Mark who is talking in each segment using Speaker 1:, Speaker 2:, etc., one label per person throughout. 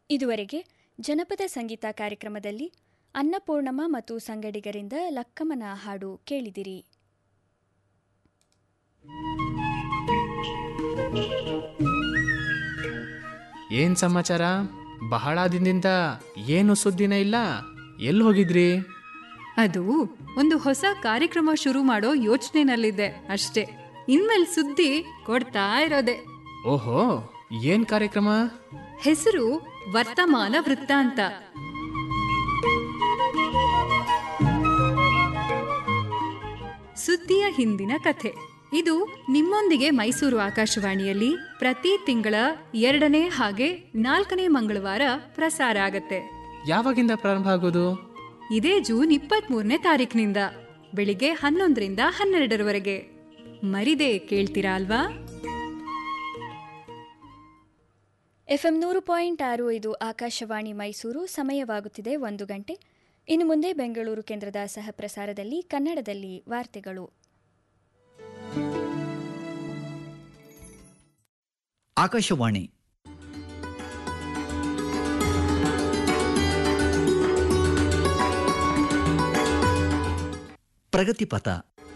Speaker 1: ಇದುವರೆಗೆ ಜನಪದ ಸಂಗೀತ ಕಾರ್ಯಕ್ರಮದಲ್ಲಿ ಅನ್ನಪೂರ್ಣಮ್ಮ ಮತ್ತು ಸಂಗಡಿಗರಿಂದ ಲಕ್ಕಮ್ಮನ ಹಾಡು ಕೇಳಿದಿರಿ
Speaker 2: ಏನ್ ಸಮಾಚಾರ ಬಹಳ ದಿನದಿಂದ ಏನು ಸುದ್ದಿನೇ ಇಲ್ಲ ಎಲ್ಲಿ ಹೋಗಿದ್ರಿ
Speaker 3: ಅದು ಒಂದು ಹೊಸ ಕಾರ್ಯಕ್ರಮ ಶುರು ಮಾಡೋ ಯೋಚನೆನಲ್ಲಿದ್ದೆ ಅಷ್ಟೇ ಇನ್ಮೇಲೆ ಸುದ್ದಿ ಕೊಡ್ತಾ ಇರೋದೆ
Speaker 2: ಓಹೋ ಏನ್ ಕಾರ್ಯಕ್ರಮ
Speaker 3: ಹೆಸರು ವರ್ತಮಾನ ವೃತ್ತಾಂತ ಸುದ್ದಿಯ ಹಿಂದಿನ ಕಥೆ ಇದು ನಿಮ್ಮೊಂದಿಗೆ ಮೈಸೂರು ಆಕಾಶವಾಣಿಯಲ್ಲಿ ಪ್ರತಿ ತಿಂಗಳ ಎರಡನೇ ಹಾಗೆ ನಾಲ್ಕನೇ ಮಂಗಳವಾರ ಪ್ರಸಾರ ಆಗತ್ತೆ
Speaker 2: ಯಾವಾಗಿಂದ ಪ್ರಾರಂಭ ಆಗೋದು
Speaker 3: ಇದೇ ಜೂನ್ ಇಪ್ಪತ್ತ್ ಮೂರನೇ ತಾರೀಕಿನಿಂದ ಬೆಳಿಗ್ಗೆ ಹನ್ನೊಂದರಿಂದ ಹನ್ನೆರಡರವರೆಗೆ ಮರಿದೆ ಕೇಳ್ತೀರಾ ಅಲ್ವಾ
Speaker 1: ಎಫ್ಎಂ ನೂರು ಪಾಯಿಂಟ್ ಆರು ಇದು ಆಕಾಶವಾಣಿ ಮೈಸೂರು ಸಮಯವಾಗುತ್ತಿದೆ ಒಂದು ಗಂಟೆ ಇನ್ನು ಮುಂದೆ ಬೆಂಗಳೂರು ಕೇಂದ್ರದ ಸಹ ಪ್ರಸಾರದಲ್ಲಿ ಕನ್ನಡದಲ್ಲಿ ವಾರ್ತೆಗಳು
Speaker 4: ಆಕಾಶವಾಣಿ ಪ್ರಗತಿಪಥ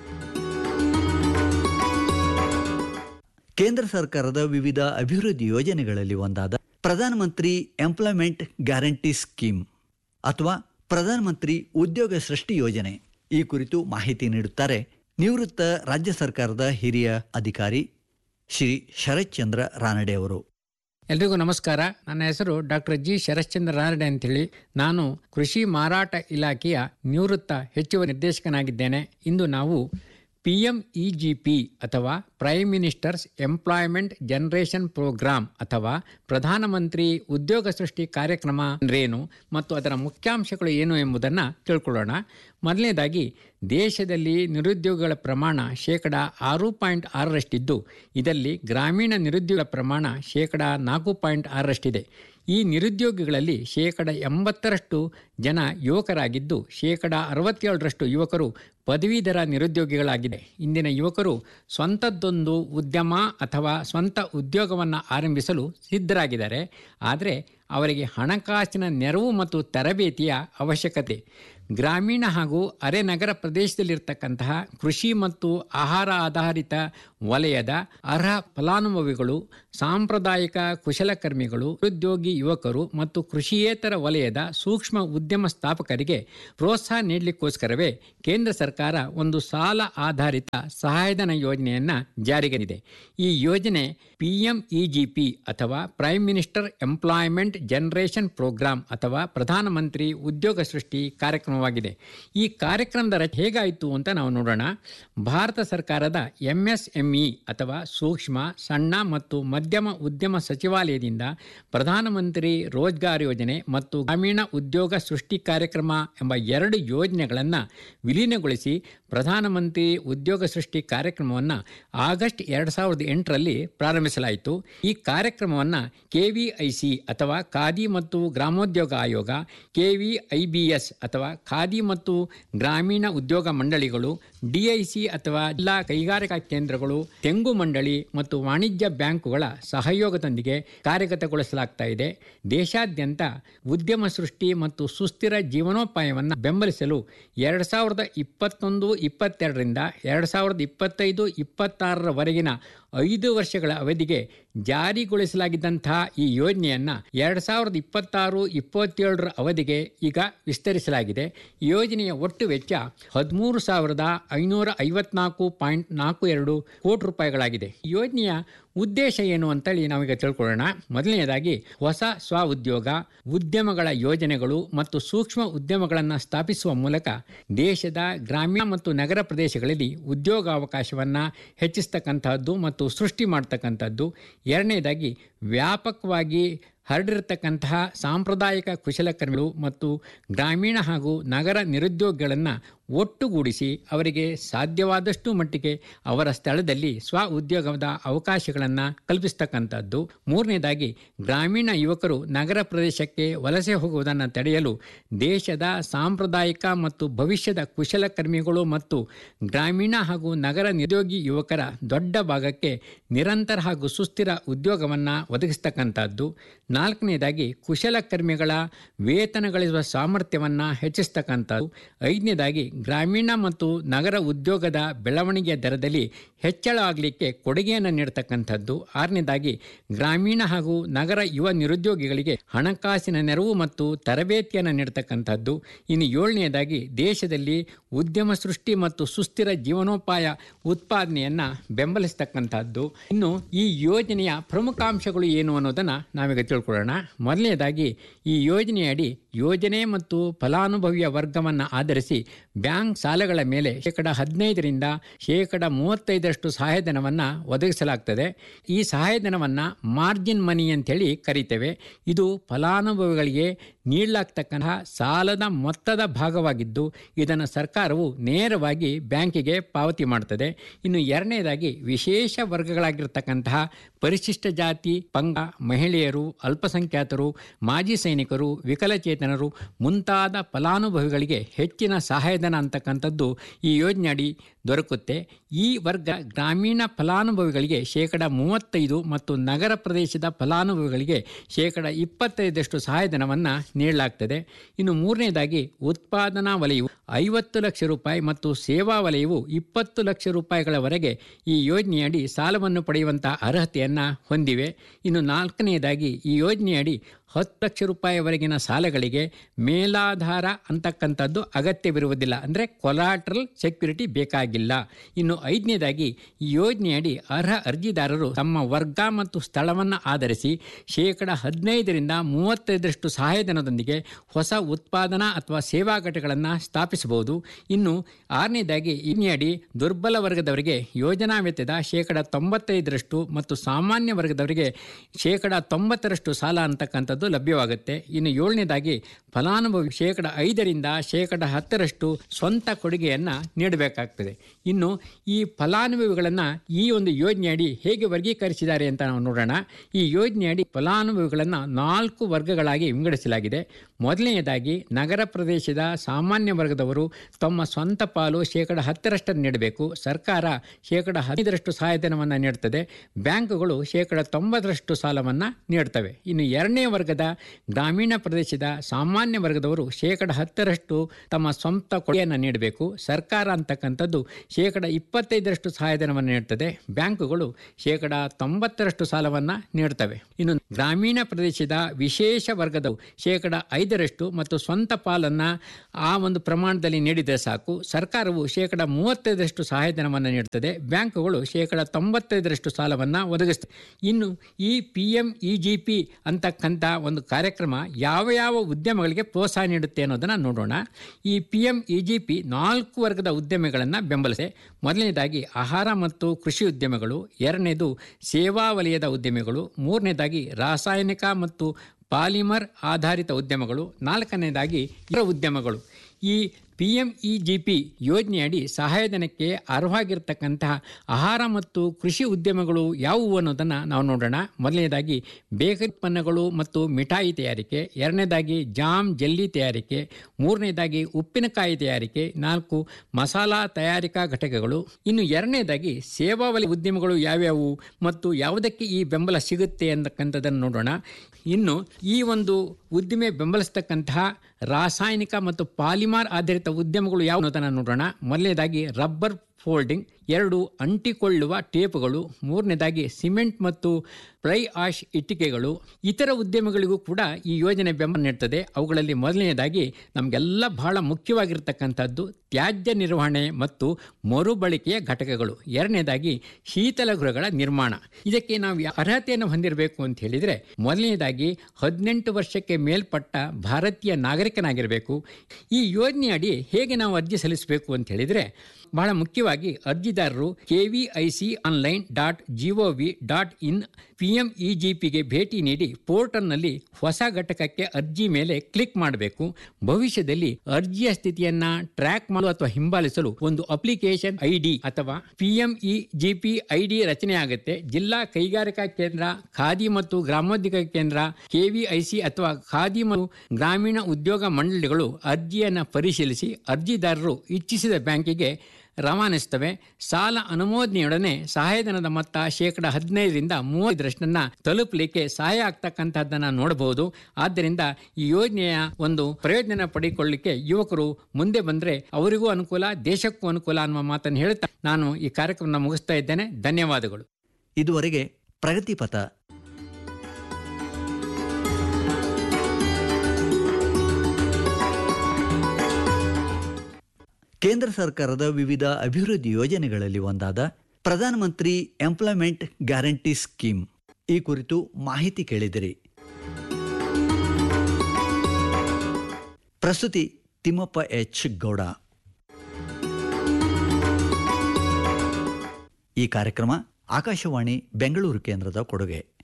Speaker 4: ಕೇಂದ್ರ ಸರ್ಕಾರದ ವಿವಿಧ ಅಭಿವೃದ್ಧಿ ಯೋಜನೆಗಳಲ್ಲಿ ಒಂದಾದ ಪ್ರಧಾನಮಂತ್ರಿ ಎಂಪ್ಲಾಯ್ಮೆಂಟ್ ಗ್ಯಾರಂಟಿ ಸ್ಕೀಮ್ ಅಥವಾ ಪ್ರಧಾನಮಂತ್ರಿ ಉದ್ಯೋಗ ಸೃಷ್ಟಿ ಯೋಜನೆ ಈ ಕುರಿತು ಮಾಹಿತಿ ನೀಡುತ್ತಾರೆ ನಿವೃತ್ತ ರಾಜ್ಯ ಸರ್ಕಾರದ ಹಿರಿಯ ಅಧಿಕಾರಿ ಶ್ರೀ ಶರತ್ಚಂದ್ರ ರಾನಡೆ ಅವರು
Speaker 5: ಎಲ್ರಿಗೂ ನಮಸ್ಕಾರ ನನ್ನ ಹೆಸರು ಡಾಕ್ಟರ್ ಜಿ ಶರಶ್ಚಂದ್ರ ರಾನಡೆ ಅಂತೇಳಿ ನಾನು ಕೃಷಿ ಮಾರಾಟ ಇಲಾಖೆಯ ನಿವೃತ್ತ ಹೆಚ್ಚುವರಿ ನಿರ್ದೇಶಕನಾಗಿದ್ದೇನೆ ಇಂದು ನಾವು P M E G P ಅಥವಾ prime ministers employment generation programme ಅಥವಾ ಪ್ರಧಾನಮಂತ್ರಿ ಉದ್ಯೋಗ ಸೃಷ್ಟಿ ಕಾರ್ಯಕ್ರಮ ಅಂದ್ರೇನು ಮತ್ತು ಅದರ ಮುಖ್ಯಾಂಶಗಳು ಏನು ಎಂಬುದನ್ನು ತಿಳ್ಕೊಳ್ಳೋಣ ಮೊದಲನೇದಾಗಿ ದೇಶದಲ್ಲಿ ನಿರುದ್ಯೋಗಗಳ ಪ್ರಮಾಣ ಶೇಕಡ ಆರು ಪಾಯಿಂಟ್ ಆರರಷ್ಟಿದ್ದು ಇದರಲ್ಲಿ ಗ್ರಾಮೀಣ ನಿರುದ್ಯೋಗ ಪ್ರಮಾಣ ಶೇಕಡ ನಾಲ್ಕು ಪಾಯಿಂಟ್ ಆರರಷ್ಟಿದೆ ಈ ನಿರುದ್ಯೋಗಿಗಳಲ್ಲಿ ಶೇಕಡ ಎಂಬತ್ತರಷ್ಟು ಜನ ಯುವಕರಾಗಿದ್ದು ಶೇಕಡ ಅರವತ್ತೇಳರಷ್ಟು ಯುವಕರು ಪದವೀಧರ ನಿರುದ್ಯೋಗಿಗಳಾಗಿದೆ ಇಂದಿನ ಯುವಕರು ಸ್ವಂತದ್ದೊಂದು ಉದ್ಯಮ ಅಥವಾ ಸ್ವಂತ ಉದ್ಯೋಗವನ್ನು ಆರಂಭಿಸಲು ಸಿದ್ಧರಾಗಿದ್ದಾರೆ ಆದರೆ ಅವರಿಗೆ ಹಣಕಾಸಿನ ನೆರವು ಮತ್ತು ತರಬೇತಿಯ ಅವಶ್ಯಕತೆ ಗ್ರಾಮೀಣ ಹಾಗೂ ಅರೆ ನಗರ ಪ್ರದೇಶದಲ್ಲಿರ್ತಕ್ಕಂತಹ ಕೃಷಿ ಮತ್ತು ಆಹಾರ ಆಧಾರಿತ ವಲಯದ ಅರ್ಹ ಫಲಾನುಭವಿಗಳು ಸಾಂಪ್ರದಾಯಿಕ ಕುಶಲಕರ್ಮಿಗಳು ನಿರುದ್ಯೋಗಿ ಯುವಕರು ಮತ್ತು ಕೃಷಿಯೇತರ ವಲಯದ ಸೂಕ್ಷ್ಮ ಉದ್ಯಮ ಸ್ಥಾಪಕರಿಗೆ ಪ್ರೋತ್ಸಾಹ ನೀಡಲಿಕ್ಕೋಸ್ಕರವೇ ಕೇಂದ್ರ ಸರ್ಕಾರ ಒಂದು ಸಾಲ ಆಧಾರಿತ ಸಹಾಯಧನ ಯೋಜನೆಯನ್ನು ಜಾರಿಗೆ ತಂದಿದೆ ಈ ಯೋಜನೆ P M E G P ಅಥವಾ prime minister employment generation programme ಅಥವಾ ಪ್ರಧಾನಮಂತ್ರಿ ಉದ್ಯೋಗ ಸೃಷ್ಟಿ ಕಾರ್ಯಕ್ರಮವಾಗಿದೆ ಈ ಕಾರ್ಯಕ್ರಮದ ರಚನೆ ಹೇಗಾಯಿತು ಅಂತ ನಾವು ನೋಡೋಣ ಭಾರತ ಸರ್ಕಾರದ ಎಂಎಸ್ಎಂಇ ಅಥವಾ ಸೂಕ್ಷ್ಮ ಸಣ್ಣ ಮತ್ತು ಮಧ್ಯಮ ಉದ್ಯಮ ಸಚಿವಾಲಯದಿಂದ ಪ್ರಧಾನಮಂತ್ರಿ ರೋಜ್ಗಾರ್ ಯೋಜನೆ ಮತ್ತು ಗ್ರಾಮೀಣ ಉದ್ಯೋಗ ಸೃಷ್ಟಿ ಕಾರ್ಯಕ್ರಮ ಎಂಬ ಎರಡು ಯೋಜನೆಗಳನ್ನು ವಿಲೀನಗೊಳಿಸಿ ಪ್ರಧಾನಮಂತ್ರಿ ಉದ್ಯೋಗ ಸೃಷ್ಟಿ ಕಾರ್ಯಕ್ರಮವನ್ನು ಆಗಸ್ಟ್ ಎರಡು ಸಾವಿರದ ಎಂಟರಲ್ಲಿ ಪ್ರಾರಂಭಿಸಲಾಯಿತು ಈ ಕಾರ್ಯಕ್ರಮವನ್ನು ಕೆವಿಐಸಿ ಅಥವಾ ಖಾದಿ ಮತ್ತು ಗ್ರಾಮೋದ್ಯೋಗ ಆಯೋಗ ಕೆವಿಐಬಿಎಸ್ ಅಥವಾ ಖಾದಿ ಮತ್ತು ಗ್ರಾಮೀಣ ಉದ್ಯೋಗ ಮಂಡಳಿಗಳು ಡಿಐಸಿ ಅಥವಾ ಜಿಲ್ಲಾ ಕೈಗಾರಿಕಾ ಕೇಂದ್ರಗಳು ತೆಂಗು ಮಂಡಳಿ ಮತ್ತು ವಾಣಿಜ್ಯ ಬ್ಯಾಂಕುಗಳ ಸಹಯೋಗದೊಂದಿಗೆ ಕಾರ್ಯಗತಗೊಳಿಸಲಾಗ್ತಾ ಇದೆ ದೇಶಾದ್ಯಂತ ಉದ್ಯಮ ಸೃಷ್ಟಿ ಮತ್ತು ಸುಸ್ಥಿರ ಜೀವನೋಪಾಯವನ್ನು ಬೆಂಬಲಿಸಲು ಎರಡು ಸಾವಿರದ ಇಪ್ಪತ್ತೊಂದು ಇಪ್ಪತ್ತೆರಡರಿಂದ ಎರಡು ಸಾವಿರದ ಇಪ್ಪತ್ತೈದು ಇಪ್ಪತ್ತಾರರವರೆಗಿನ ಐದು ವರ್ಷಗಳ ಅವಧಿಗೆ ಜಾರಿಗೊಳಿಸಲಾಗಿದ್ದಂತಹ ಈ ಯೋಜನೆಯನ್ನು ಎರಡು ಸಾವಿರದ ಇಪ್ಪತ್ತಾರು ಇಪ್ಪತ್ತೇಳರ ಅವಧಿಗೆ ಈಗ ವಿಸ್ತರಿಸಲಾಗಿದೆ ಯೋಜನೆಯ ಒಟ್ಟು ವೆಚ್ಚ ಹದಿಮೂರು ಸಾವಿರದ ಐನೂರ ಐವತ್ನಾಲ್ಕು ಪಾಯಿಂಟ್ ನಾಲ್ಕು ಎರಡು ಕೋಟಿ ರೂಪಾಯಿಗಳಾಗಿದೆ ಯೋಜನೆಯ ಉದ್ದೇಶ ಏನು ಅಂತೇಳಿ ನಾವೀಗ ತಿಳ್ಕೊಳ್ಳೋಣ ಮೊದಲನೆಯದಾಗಿ ಹೊಸ ಸ್ವ ಉದ್ಯೋಗ ಉದ್ಯಮಗಳ ಯೋಜನೆಗಳು ಮತ್ತು ಸೂಕ್ಷ್ಮ ಉದ್ಯಮಗಳನ್ನು ಸ್ಥಾಪಿಸುವ ಮೂಲಕ ದೇಶದ ಗ್ರಾಮೀಣ ಮತ್ತು ನಗರ ಪ್ರದೇಶಗಳಲ್ಲಿ ಉದ್ಯೋಗಾವಕಾಶವನ್ನು ಹೆಚ್ಚಿಸ್ತಕ್ಕಂತಹದ್ದು ಮತ್ತು ಸೃಷ್ಟಿ ಮಾಡ್ತಕ್ಕಂಥದ್ದು ಎರಡನೇದಾಗಿ ವ್ಯಾಪಕವಾಗಿ ಹರಡಿರತಕ್ಕಂತಹ ಸಾಂಪ್ರದಾಯಿಕ ಕುಶಲಕರ್ಮಿಗಳು ಮತ್ತು ಗ್ರಾಮೀಣ ಹಾಗೂ ನಗರ ನಿರುದ್ಯೋಗಿಗಳನ್ನು ಒಟ್ಟುಗೂಡಿಸಿ ಅವರಿಗೆ ಸಾಧ್ಯವಾದಷ್ಟು ಮಟ್ಟಿಗೆ ಅವರ ಸ್ಥಳದಲ್ಲಿ ಸ್ವ ಉದ್ಯೋಗದ ಅವಕಾಶಗಳನ್ನು ಕಲ್ಪಿಸ್ತಕ್ಕಂಥದ್ದು ಮೂರನೇದಾಗಿ ಗ್ರಾಮೀಣ ಯುವಕರು ನಗರ ಪ್ರದೇಶಕ್ಕೆ ವಲಸೆ ಹೋಗುವುದನ್ನು ತಡೆಯಲು ದೇಶದ ಸಾಂಪ್ರದಾಯಿಕ ಮತ್ತು ಭವಿಷ್ಯದ ಕುಶಲಕರ್ಮಿಗಳು ಮತ್ತು ಗ್ರಾಮೀಣ ಹಾಗೂ ನಗರ ನಿರುದ್ಯೋಗಿ ಯುವಕರ ದೊಡ್ಡ ಭಾಗಕ್ಕೆ ನಿರಂತರ ಹಾಗೂ ಸುಸ್ಥಿರ ಉದ್ಯೋಗವನ್ನು ಒದಗಿಸ್ತಕ್ಕಂಥದ್ದು ನಾಲ್ಕನೇದಾಗಿ ಕುಶಲಕರ್ಮಿಗಳ ವೇತನ ಗಳಿಸುವ ಸಾಮರ್ಥ್ಯವನ್ನು ಹೆಚ್ಚಿಸ್ತಕ್ಕಂಥದ್ದು ಐದನೇದಾಗಿ ಗ್ರಾಮೀಣ ಮತ್ತು ನಗರ ಉದ್ಯೋಗದ ಬೆಳವಣಿಗೆಯ ದರದಲ್ಲಿ ಹೆಚ್ಚಳ ಆಗಲಿಕ್ಕೆ ಕೊಡುಗೆಯನ್ನು ನೀಡತಕ್ಕಂಥದ್ದು ಆರನೇದಾಗಿ ಗ್ರಾಮೀಣ ಹಾಗೂ ನಗರ ಯುವ ನಿರುದ್ಯೋಗಿಗಳಿಗೆ ಹಣಕಾಸಿನ ನೆರವು ಮತ್ತು ತರಬೇತಿಯನ್ನು ನೀಡತಕ್ಕಂಥದ್ದು ಇನ್ನು ಏಳನೆಯದಾಗಿ ದೇಶದಲ್ಲಿ ಉದ್ಯಮ ಸೃಷ್ಟಿ ಮತ್ತು ಸುಸ್ಥಿರ ಜೀವನೋಪಾಯ ಉತ್ಪಾದನೆಯನ್ನು ಬೆಂಬಲಿಸ್ತಕ್ಕಂಥದ್ದು ಇನ್ನು ಈ ಯೋಜನೆಯ ಪ್ರಮುಖ ಅಂಶಗಳು ಏನು ಅನ್ನೋದನ್ನು ನಾವೀಗ ತಿಳ್ಕೊಳ್ಳೋಣ ಮೊದಲನೇದಾಗಿ ಈ ಯೋಜನೆಯಡಿ ಯೋಜನೆ ಮತ್ತು ಫಲಾನುಭವಿಯ ವರ್ಗವನ್ನು ಆಧರಿಸಿ ಬ್ಯಾಂಕ್ ಸಾಲಗಳ ಮೇಲೆ ಶೇಕಡ ಹದಿನೈದರಿಂದ ಶೇಕಡ ಮೂವತ್ತೈದರಷ್ಟು ಸಹಾಯಧನವನ್ನು ಒದಗಿಸಲಾಗ್ತದೆ ಈ ಸಹಾಯಧನವನ್ನು ಮಾರ್ಜಿನ್ ಮನಿ ಅಂತೇಳಿ ಕರಿತೇವೆ ಇದು ಫಲಾನುಭವಿಗಳಿಗೆ ನೀಡಲಾಗ್ತಕ್ಕಂತಹ ಸಾಲದ ಮೊತ್ತದ ಭಾಗವಾಗಿದ್ದು ಇದನ್ನು ಸರ್ಕಾರವು ನೇರವಾಗಿ ಬ್ಯಾಂಕಿಗೆ ಪಾವತಿ ಮಾಡ್ತದೆ ಇನ್ನು ಎರಡನೇದಾಗಿ ವಿಶೇಷ ವರ್ಗಗಳಾಗಿರ್ತಕ್ಕಂತಹ ಪರಿಶಿಷ್ಟ ಜಾತಿ ಪಂಗ ಮಹಿಳೆಯರು ಅಲ್ಪಸಂಖ್ಯಾತರು ಮಾಜಿ ಸೈನಿಕರು ವಿಕಲಚೇತನರು ಮುಂತಾದ ಫಲಾನುಭವಿಗಳಿಗೆ ಹೆಚ್ಚಿನ ಸಹಾಯಧನ ಅಂತಕ್ಕಂಥದ್ದು ಈ ಯೋಜನೆಯಡಿ ದೊರಕುತ್ತೆ ಈ ವರ್ಗ ಗ್ರಾಮೀಣ ಫಲಾನುಭವಿಗಳಿಗೆ ಶೇಕಡ ಮೂವತ್ತೈದು ಮತ್ತು ನಗರ ಪ್ರದೇಶದ ಫಲಾನುಭವಿಗಳಿಗೆ ಶೇಕಡ ಇಪ್ಪತ್ತೈದಷ್ಟು ಸಹಾಯಧನವನ್ನು ನೀಡಲಾಗ್ತದೆ ಇನ್ನು ಮೂರನೇದಾಗಿ ಉತ್ಪಾದನಾ ವಲಯವು ಐವತ್ತು ಲಕ್ಷ ರೂಪಾಯಿ ಮತ್ತು ಸೇವಾ ವಲಯವು ಇಪ್ಪತ್ತು ಲಕ್ಷ ರೂಪಾಯಿಗಳವರೆಗೆ ಈ ಯೋಜನೆಯಡಿ ಸಾಲವನ್ನು ಪಡೆಯುವಂಥ ಅರ್ಹತೆಯನ್ನು ಹೊಂದಿವೆ ಇನ್ನು ನಾಲ್ಕನೆಯದಾಗಿ ಈ ಯೋಜನೆಯಡಿ ಹತ್ತು ಲಕ್ಷ ರೂಪಾಯಿವರೆಗಿನ ಸಾಲಗಳಿಗೆ ಮೇಲಾಧಾರ ಅಂತಕ್ಕಂಥದ್ದು ಅಗತ್ಯವಿರುವುದಿಲ್ಲ ಅಂದರೆ ಕೊಲಾಟ್ರಲ್ ಸೆಕ್ಯುರಿಟಿ ಬೇಕಾಗಿಲ್ಲ ಇನ್ನು ಐದನೇದಾಗಿ ಈ ಯೋಜನೆಯಡಿ ಅರ್ಹ ಅರ್ಜಿದಾರರು ತಮ್ಮ ವರ್ಗ ಮತ್ತು ಸ್ಥಳವನ್ನು ಆಧರಿಸಿ ಶೇಕಡ ಹದಿನೈದರಿಂದ ಮೂವತ್ತೈದರಷ್ಟು ಸಹಾಯಧನದೊಂದಿಗೆ ಹೊಸ ಉತ್ಪಾದನಾ ಅಥವಾ ಸೇವಾ ಘಟಕಗಳನ್ನು ಸ್ಥಾಪಿಸಬಹುದು ಇನ್ನು ಆರನೇದಾಗಿ ಯೋಜನೆಯಡಿ ದುರ್ಬಲ ವರ್ಗದವರಿಗೆ ಯೋಜನಾ ವೆಚ್ಚದ ಶೇಕಡ ತೊಂಬತ್ತೈದರಷ್ಟು ಮತ್ತು ಸಾಮಾನ್ಯ ವರ್ಗದವರಿಗೆ ಶೇಕಡ ತೊಂಬತ್ತರಷ್ಟು ಸಾಲ ಅಂತಕ್ಕಂಥದ್ದು ಲಭ್ಯವಾಗುತ್ತೆ ಇನ್ನು ಏಳನೇದಾಗಿ ಫಲಾನುಭವಿ ಶೇಕಡ ಐದರಿಂದ ಶೇಕಡ ಹತ್ತರಷ್ಟು ಸ್ವಂತ ಕೊಡುಗೆಯನ್ನು ನೀಡಬೇಕಾಗ್ತದೆ ಇನ್ನು ಈ ಫಲಾನುಭವಿಗಳನ್ನು ಈ ಒಂದು ಯೋಜನೆಯಡಿ ಹೇಗೆ ವರ್ಗೀಕರಿಸಿದ್ದಾರೆ ಅಂತ ನಾವು ನೋಡೋಣ ಈ ಯೋಜನೆಯಡಿ ಫಲಾನುಭವಿಗಳನ್ನು ನಾಲ್ಕು ವರ್ಗಗಳಾಗಿ ವಿಂಗಡಿಸಲಾಗಿದೆ ಮೊದಲನೆಯದಾಗಿ ನಗರ ಪ್ರದೇಶದ ಸಾಮಾನ್ಯ ವರ್ಗದವರು ತಮ್ಮ ಸ್ವಂತ ಪಾಲು ಶೇಕಡ ಹತ್ತರಷ್ಟನ್ನು ನೀಡಬೇಕು ಸರ್ಕಾರ ಶೇಕಡ ಹದಿನೈದರಷ್ಟು ಸಹಾಯಧನವನ್ನು ನೀಡುತ್ತದೆ ಬ್ಯಾಂಕುಗಳು ಶೇಕಡ ತೊಂಬತ್ತರಷ್ಟು ಸಾಲವನ್ನು ನೀಡ್ತವೆ ಇನ್ನು ಎರಡನೇ ವರ್ಗದ ಗ್ರಾಮೀಣ ಪ್ರದೇಶದ ಸಾಮಾನ್ಯ ವರ್ಗದವರು ಶೇಕಡ ಹತ್ತರಷ್ಟು ತಮ್ಮ ಸ್ವಂತ ಕೊಡುಗೆಯನ್ನು ನೀಡಬೇಕು ಸರ್ಕಾರ ಅಂತಕ್ಕಂಥದ್ದು ಶೇಕಡ ಇಪ್ಪತ್ತೈದರಷ್ಟು ಸಹಾಯಧನವನ್ನು ನೀಡುತ್ತದೆ ಬ್ಯಾಂಕುಗಳು ಶೇಕಡ ತೊಂಬತ್ತರಷ್ಟು ಸಾಲವನ್ನು ನೀಡ್ತವೆ ಇನ್ನು ಗ್ರಾಮೀಣ ಪ್ರದೇಶದ ವಿಶೇಷ ವರ್ಗದವು ಶೇಕಡ ಐದರಷ್ಟು ಮತ್ತು ಸ್ವಂತ ಪಾಲನ್ನು ಆ ಒಂದು ಪ್ರಮಾಣದಲ್ಲಿ ನೀಡಿದರೆ ಸಾಕು ಸರ್ಕಾರವು ಶೇಕಡ ಮೂವತ್ತೈದರಷ್ಟು ಸಹಾಯಧನವನ್ನು ನೀಡುತ್ತದೆ ಬ್ಯಾಂಕುಗಳು ಶೇಕಡ ತೊಂಬತ್ತೈದರಷ್ಟು ಸಾಲವನ್ನು ಒದಗಿಸ್ತವೆ ಇನ್ನು ಈ P M E G P ಅಂತಕ್ಕಂಥ ಒಂದು ಕಾರ್ಯಕ್ರಮ ಯಾವ ಯಾವ ಉದ್ಯಮಗಳಿಗೆ ಪ್ರೋತ್ಸಾಹ ನೀಡುತ್ತೆ ಅನ್ನೋದನ್ನು ನೋಡೋಣ ಈ P M E G P ನಾಲ್ಕು ವರ್ಗದ ಉದ್ಯಮಿಗಳನ್ನು ಬೆಂಬಲಿಸಿದೆ ಮೊದಲನೇದಾಗಿ ಆಹಾರ ಮತ್ತು ಕೃಷಿ ಉದ್ಯಮಗಳು ಎರಡನೇದು ಸೇವಾ ವಲಯದ ಉದ್ಯಮಿಗಳು ಮೂರನೇದಾಗಿ ರಾಸಾಯನಿಕ ಮತ್ತು ಪಾಲಿಮರ್ ಆಧಾರಿತ ಉದ್ಯಮಗಳು ನಾಲ್ಕನೇದಾಗಿ ಇತರ ಉದ್ಯಮಗಳು ಈ P M E G P ಯೋಜನೆಯಡಿ ಸಹಾಯಧನಕ್ಕೆ ಅರ್ಹವಾಗಿರ್ತಕ್ಕಂತಹ ಆಹಾರ ಮತ್ತು ಕೃಷಿ ಉದ್ಯಮಗಳು ಯಾವುವು ಅನ್ನೋದನ್ನು ನಾವು ನೋಡೋಣ ಮೊದಲನೇದಾಗಿ ಬೇಕರಿ ಉತ್ಪನ್ನಗಳು ಮತ್ತು ಮಿಠಾಯಿ ತಯಾರಿಕೆ ಎರಡನೇದಾಗಿ ಜಾಮ್ ಜೆಲ್ಲಿ ತಯಾರಿಕೆ ಮೂರನೇದಾಗಿ ಉಪ್ಪಿನಕಾಯಿ ತಯಾರಿಕೆ ನಾಲ್ಕು ಮಸಾಲಾ ತಯಾರಿಕಾ ಘಟಕಗಳು ಇನ್ನು ಎರಡನೇದಾಗಿ ಸೇವಾ ವಲಯ ಉದ್ಯಮಗಳು ಯಾವ್ಯಾವು ಮತ್ತು ಯಾವುದಕ್ಕೆ ಈ ಬೆಂಬಲ ಸಿಗುತ್ತೆ ಅಂತಕ್ಕಂಥದ್ದನ್ನು ನೋಡೋಣ ಇನ್ನು ಈ ಒಂದು ಉದ್ದಿಮೆ ಬೆಂಬಲಿಸ್ತಕ್ಕಂತಹ ರಾಸಾಯನಿಕ ಮತ್ತು ಪಾಲಿಮಾರ್ ಆಧಾರಿತ ಉದ್ಯಮಗಳು ಯಾವ ಅನ್ನೋದನ್ನು ನೋಡೋಣ ಮೊದಲನೇದಾಗಿ ರಬ್ಬರ್ ಫೋಲ್ಡಿಂಗ್ ಎರಡು ಅಂಟಿಕೊಳ್ಳುವ ಟೇಪುಗಳು ಮೂರನೇದಾಗಿ ಸಿಮೆಂಟ್ ಮತ್ತು ಫ್ಲೈ ಆಶ್ ಇಟ್ಟಿಗೆಗಳು ಇತರ ಉದ್ಯಮಗಳಿಗೂ ಕೂಡ ಈ ಯೋಜನೆ ಬೆಂಬಲ ನೀಡ್ತದೆ ಅವುಗಳಲ್ಲಿ ಮೊದಲನೇದಾಗಿ ನಮಗೆಲ್ಲ ಬಹಳ ಮುಖ್ಯವಾಗಿರ್ತಕ್ಕಂಥದ್ದು ತ್ಯಾಜ್ಯ ನಿರ್ವಹಣೆ ಮತ್ತು ಮರುಬಳಕೆಯ ಘಟಕಗಳು ಎರಡನೇದಾಗಿ ಶೀತಲ ಗೃಹಗಳ ನಿರ್ಮಾಣ ಇದಕ್ಕೆ ನಾವು ಯಾ- ಅರ್ಹತೆಯನ್ನು ಹೊಂದಿರಬೇಕು ಅಂತ ಹೇಳಿದರೆ ಮೊದಲನೇದಾಗಿ ಹದಿನೆಂಟು ವರ್ಷಕ್ಕೆ ಮೇಲ್ಪಟ್ಟ ಭಾರತೀಯ ನಾಗರಿಕನಾಗಿರಬೇಕು ಈ ಯೋಜನೆಯಡಿ ಹೇಗೆ ನಾವು ಅರ್ಜಿ ಸಲ್ಲಿಸಬೇಕು ಅಂತ ಹೇಳಿದರೆ ಬಹಳ ಮುಖ್ಯವಾಗಿ ಅರ್ಜಿದಾರರು KVIC online dot GOV dot in ಪಿಎಂಇಜಿಪಿಗೆ ಭೇಟಿ ನೀಡಿ ಪೋರ್ಟಲ್ನಲ್ಲಿ ಹೊಸ ಘಟಕಕ್ಕೆ ಅರ್ಜಿ ಮೇಲೆ ಕ್ಲಿಕ್ ಮಾಡಬೇಕು ಭವಿಷ್ಯದಲ್ಲಿ ಅರ್ಜಿಯ ಸ್ಥಿತಿಯನ್ನ ಟ್ರ್ಯಾಕ್ ಮಾಡಲು ಅಥವಾ ಹಿಂಬಾಲಿಸಲು ಒಂದು ಅಪ್ಲಿಕೇಶನ್ ಐಡಿ ಅಥವಾ ಪಿಎಂಇಜಿಪಿ ಐಡಿ ರಚನೆ ಆಗುತ್ತೆ ಜಿಲ್ಲಾ ಕೈಗಾರಿಕಾ ಕೇಂದ್ರ ಖಾದಿ ಮತ್ತು ಗ್ರಾಮೋದ್ಯೋಗ ಕೇಂದ್ರ ಕೆವಿಐಸಿ ಅಥವಾ ಖಾದಿ ಮತ್ತು ಗ್ರಾಮೀಣ ಉದ್ಯೋಗ ಮಂಡಳಿಗಳು ಅರ್ಜಿಯನ್ನು ಪರಿಶೀಲಿಸಿ ಅರ್ಜಿದಾರರು ಇಚ್ಛಿಸಿದ ಬ್ಯಾಂಕಿಗೆ ರವಾನಿಸುತ್ತವೆ ಸಾಲ ಅನುಮೋದನೆಯೊಡನೆ ಸಹಾಯಧನದ ಮೊತ್ತ ಶೇಕಡ ಹದಿನೈದರಿಂದ ಮೂವತ್ತರಷ್ಟನ್ನ ತಲುಪಲಿಕ್ಕೆ ಸಹಾಯ ಆಗ್ತಕ್ಕಂಥದ್ದನ್ನು ನೋಡಬಹುದು ಆದ್ದರಿಂದ ಈ ಯೋಜನೆಯ ಒಂದು ಪ್ರಯೋಜನ ಪಡೆದುಕೊಳ್ಳಲಿಕ್ಕೆ ಯುವಕರು ಮುಂದೆ ಬಂದರೆ ಅವರಿಗೂ ಅನುಕೂಲ ದೇಶಕ್ಕೂ ಅನುಕೂಲ ಅನ್ನುವ ಮಾತನ್ನು ಹೇಳ್ತಾ ನಾನು ಈ ಕಾರ್ಯಕ್ರಮ ಮುಗಿಸ್ತಾ ಇದ್ದೇನೆ ಧನ್ಯವಾದಗಳು
Speaker 4: ಇದುವರೆಗೆ ಪ್ರಗತಿಪಥ ಕೇಂದ್ರ ಸರ್ಕಾರದ ವಿವಿಧ ಅಭಿವೃದ್ಧಿ ಯೋಜನೆಗಳಲ್ಲಿ ಒಂದಾದ ಪ್ರಧಾನಮಂತ್ರಿ ಎಂಪ್ಲಾಯ್ಮೆಂಟ್ ಗ್ಯಾರಂಟಿ ಸ್ಕೀಮ್ ಈ ಕುರಿತು ಮಾಹಿತಿ ಕೇಳಿದಿರಿ ಪ್ರಸ್ತುತಿ ತಿಮ್ಮಪ್ಪ ಎಚ್ ಗೌಡ ಈ ಕಾರ್ಯಕ್ರಮ ಆಕಾಶವಾಣಿ ಬೆಂಗಳೂರು ಕೇಂದ್ರದ ಕೊಡುಗೆ